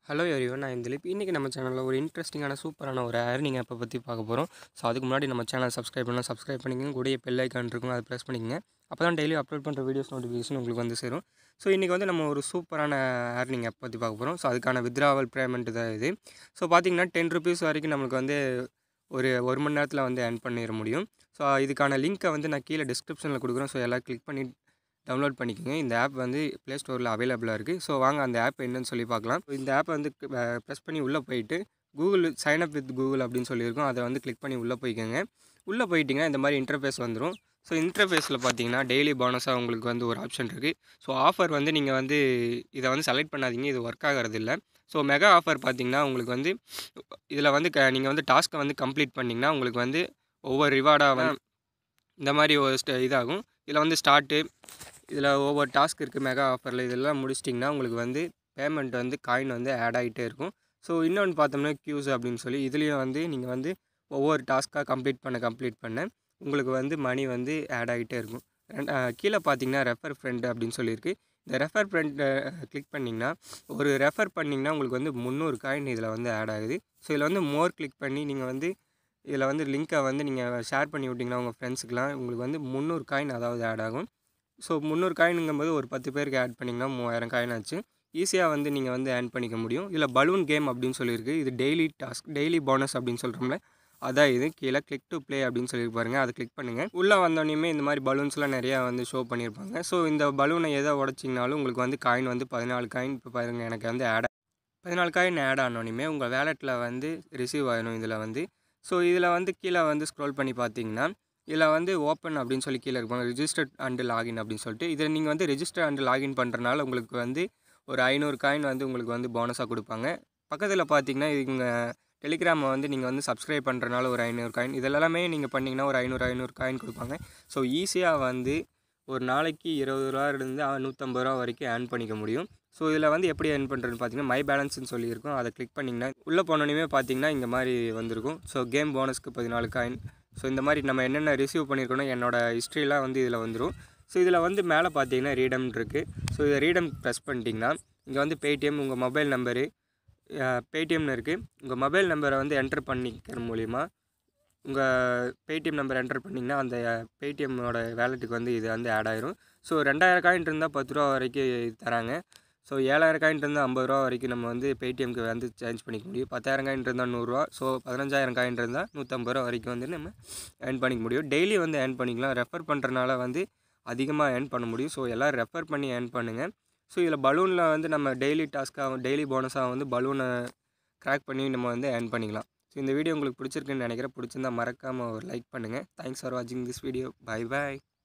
hello everyone நான் திலீப் இன்றைக்கி நம்ம சேனலில் ஒரு இன்ட்ரெஸ்டிங்கான சூப்பரான ஒரு ஏர்னிங் ஆப்பை பற்றி பார்க்க போகிறோம் ஸோ அதுக்கு முன்னாடி நம்ம சேனல் சப்ஸ்கிரைப் பண்ணலாம் சப்ஸ்கிரைப் பண்ணிக்கங்க கூடிய பெல் ஐக்கான் இருக்கும் அதை ப்ரெஸ் பண்ணிக்கங்க அப்போ தான் டெய்லி அப்லோட் பண்ணுற வீடியோஸ் நோட்டிஃபிகேஷன் உங்களுக்கு வந்து சேரும் ஸோ இன்றைக்கி வந்து நம்ம ஒரு சூப்பரான ஏர்னிங் ஆப் பற்றி பார்க்க போகிறோம் ஸோ அதுக்கான வித்ராவல் பேமெண்ட் தான் இது ஸோ பார்த்தீங்கன்னா டென் ருபீஸ் வரைக்கும் நம்மளுக்கு வந்து ஒரு ஒரு மணி நேரத்தில் வந்து earn பண்ணிட முடியும் ஸோ இதுக்கான லிங்க்கை வந்து நான் கீழே டிஸ்கிரிப்ஷனில் கொடுக்குறேன் ஸோ எல்லாம் கிளிக் பண்ணி டவுன்லோட் பண்ணிக்கோங்க இந்த ஆப் வந்து ப்ளே ஸ்டோரில் அவைலபிளாக இருக்குது ஸோ வாங்க அந்த ஆப் என்னன்னு சொல்லி பார்க்கலாம் இந்த ஆப்பை வந்து ப்ரெஸ் பண்ணி உள்ளே போயிட்டு Google sign up with Google அப்படின்னு சொல்லியிருக்கோம் அதை வந்து கிளிக் பண்ணி உள்ளே போய்க்கோங்க உள்ளே போயிட்டிங்கன்னா இந்த மாதிரி இன்டர்ஃபேஸ் வந்துடும் ஸோ இன்டர்ஃபேஸில் பார்த்தீங்கன்னா டெய்லி போனஸாக உங்களுக்கு வந்து ஒரு ஆப்ஷன் இருக்குது ஸோ ஆஃபர் வந்து நீங்கள் வந்து இதை வந்து செலக்ட் பண்ணாதீங்க இது ஒர்க் ஆகிறது இல்லை ஸோ மெகா ஆஃபர் பார்த்தீங்கன்னா உங்களுக்கு வந்து இதில் வந்து க நீங்கள் வந்து டாஸ்க்கை வந்து கம்ப்ளீட் பண்ணிங்கன்னா உங்களுக்கு வந்து ஒவ்வொரு ரிவார்டாக வந்து இந்த மாதிரி ஒரு ஸ்ட இதாகும் இதில் வந்து ஸ்டார்ட்டு இதில் ஒவ்வொரு டாஸ்க் இருக்குது மெகா ஆஃபரில் இதெல்லாம் முடிச்சிட்டிங்கன்னா உங்களுக்கு வந்து பேமெண்ட் வந்து காயின் வந்து ஆட் ஆகிட்டே இருக்கும் ஸோ இன்னொன்று பார்த்தோம்னா க்யூஸ் அப்படின்னு சொல்லி இதுலேயும் வந்து நீங்கள் வந்து ஒவ்வொரு டாஸ்க்காக கம்ப்ளீட் பண்ண கம்ப்ளீட் பண்ண உங்களுக்கு வந்து மணி வந்து ஆட் ஆகிட்டே இருக்கும் ரெண்டு அஹ் கீழே பார்த்தீங்கன்னா ரெஃபர் ஃப்ரெண்ட் அப்படின்னு சொல்லியிருக்கு இந்த ரெஃபர் ஃப்ரெண்டை கிளிக் பண்ணிங்கன்னா ஒரு ரெஃபர் பண்ணிங்கன்னா உங்களுக்கு வந்து முந்நூறு காயின் இதில் வந்து ஆட் ஆகுது ஸோ இதில் வந்து மோர் கிளிக் பண்ணி நீங்கள் வந்து இதில் வந்து லிங்க்கை வந்து நீங்கள் ஷேர் பண்ணி விட்டிங்கன்னா உங்கள் ஃப்ரெண்ட்ஸுக்கெலாம் உங்களுக்கு வந்து முந்நூறு காயின் அதாவது ஆட் ஆகும் ஸோ முந்நூறு காயினுங்கும்போது ஒரு பத்து பேருக்கு ஆட் பண்ணிங்கன்னா மூவாயிரம் காயின் ஆச்சு ஈஸியாக வந்து நீங்கள் வந்து ஆட் பண்ணிக்க முடியும் இதில் பலூன் கேம் அப்படின்னு சொல்லியிருக்கு இது டெய்லி டாஸ்க் டெய்லி போனஸ் அப்படின்னு சொல்கிறோம்ல அதான் இது கீழே கிளிக் டு ப்ளே அப்படின்னு சொல்லி பாருங்கள் அதை கிளிக் பண்ணுங்கள் உள்ளே வந்தோடனே இந்த மாதிரி பலூன்ஸ்லாம் நிறையா வந்து ஷோ பண்ணியிருப்பாங்க ஸோ இந்த பலூனை எதை உடச்சிங்கனாலும் உங்களுக்கு வந்து காயின் வந்து பதினாலு காயின் இப்போ பாருங்கள் எனக்கு வந்து ஆட் பதினாலு காயின் ஆட் ஆனோடனே உங்கள் வேலெட்டில் வந்து ரிசீவ் ஆகிடும் இதில் வந்து ஸோ இதில் வந்து கீழே வந்து ஸ்க்ரோல் பண்ணி பார்த்தீங்கன்னா இதில் வந்து ஓப்பன் அப்படின்னு சொல்லி கீழே இருப்பாங்க ரிஜிஸ்டர்ட் அண்டு லாகின் அப்படின்னு சொல்லிட்டு இதில் நீங்கள் வந்து ரெஜிஸ்டர் அண்டு லாகின் பண்ணுறனால உங்களுக்கு வந்து ஒரு ஐநூறு காயின் வந்து உங்களுக்கு வந்து போனஸாக கொடுப்பாங்க பக்கத்தில் பார்த்தீங்கன்னா இவங்க டெலிகிராமை வந்து நீங்கள் வந்து சப்ஸ்கிரைப் பண்ணுறனால ஒரு ஐநூறு காயின் இதெல்லாமே நீங்கள் பண்ணிங்கன்னா ஒரு ஐநூறு ஐநூறு காயின் கொடுப்பாங்க ஸோ ஈஸியாக வந்து ஒரு நாளைக்கு இருபது ரூபாயிலிருந்து நூற்றம்பது ரூபா வரைக்கும் ஏர்ன் பண்ணிக்க முடியும் ஸோ இதில் வந்து எப்படி ஏர்ன் பண்ணுறதுன்னு பார்த்தீங்கன்னா மை பேலன்ஸ்னு சொல்லியிருக்கும் அதை கிளிக் பண்ணிங்கன்னா உள்ளே போனோடனே பார்த்தீங்கன்னா இந்த மாதிரி வந்திருக்கும் ஸோ கேம் போனஸ்க்கு பதினாலு காயின் ஸோ இந்த மாதிரி நம்ம என்னென்ன ரிசீவ் பண்ணியிருக்கோனோ என்னோட ஹிஸ்ட்ரிலாம் வந்து இதில் வந்துடும் ஸோ இதில் வந்து மேலே பார்த்தீங்கன்னா ரீடம் இருக்குது ஸோ இதை ரீடம் ப்ரெஸ் பண்ணிட்டீங்கன்னா இங்கே வந்து பேடிஎம் உங்கள் மொபைல் நம்பரு பேடிஎம்னு இருக்குது உங்கள் மொபைல் நம்பரை வந்து என்டர் பண்ணிக்கிற மூலிமா உங்கள் பேடிஎம் நம்பர் என்டர் பண்ணிங்கன்னா அந்த பேடிஎம்மோட வேலெட்டுக்கு வந்து இது வந்து ஆட் ஆயிரும் ஸோ ரெண்டாயிரம் காயின் இருந்தால் பத்து ரூபா வரைக்கும் தராங்க ஸோ ஏழாயிரம் காயின் இருந்தால் ஐம்பது ரூபா வரைக்கும் நம்ம வந்து பேடிஎம்க்கு வந்து சேஞ்ச் பண்ணிக்க முடியும் பத்தாயிரம் காயின் இருந்தால் நூறுரூவா ஸோ பதினஞ்சாயிரம் காயின் இருந்தால் நூற்றம்பது ரூபா வரைக்கும் வந்து நம்ம ஏர்ன் பண்ணிக்க முடியும் டெய்லி வந்து ஏர்ன் பண்ணிக்கலாம் ரெஃபர் பண்ணுறனால வந்து அதிகமாக ஏர்ன் பண்ண முடியும் ஸோ எல்லாம் ரெஃபர் பண்ணி ஏர்ன் பண்ணுங்கள் ஸோ இதில் பலூனில் வந்து நம்ம டெய்லி டாஸ்க்காக டெய்லி போனஸாக வந்து பலூனை க்ராக் பண்ணி நம்ம வந்து ஏர்ன் பண்ணிக்கலாம் ஸோ இந்த வீடியோ உங்களுக்கு பிடிச்சிருக்குன்னு நினைக்கிறேன் பிடிச்சிருந்தா மறக்காமல் ஒரு லைக் பண்ணுங்கள் தேங்க்ஸ் ஃபார் வாட்சிங் திஸ் வீடியோ பை பாய்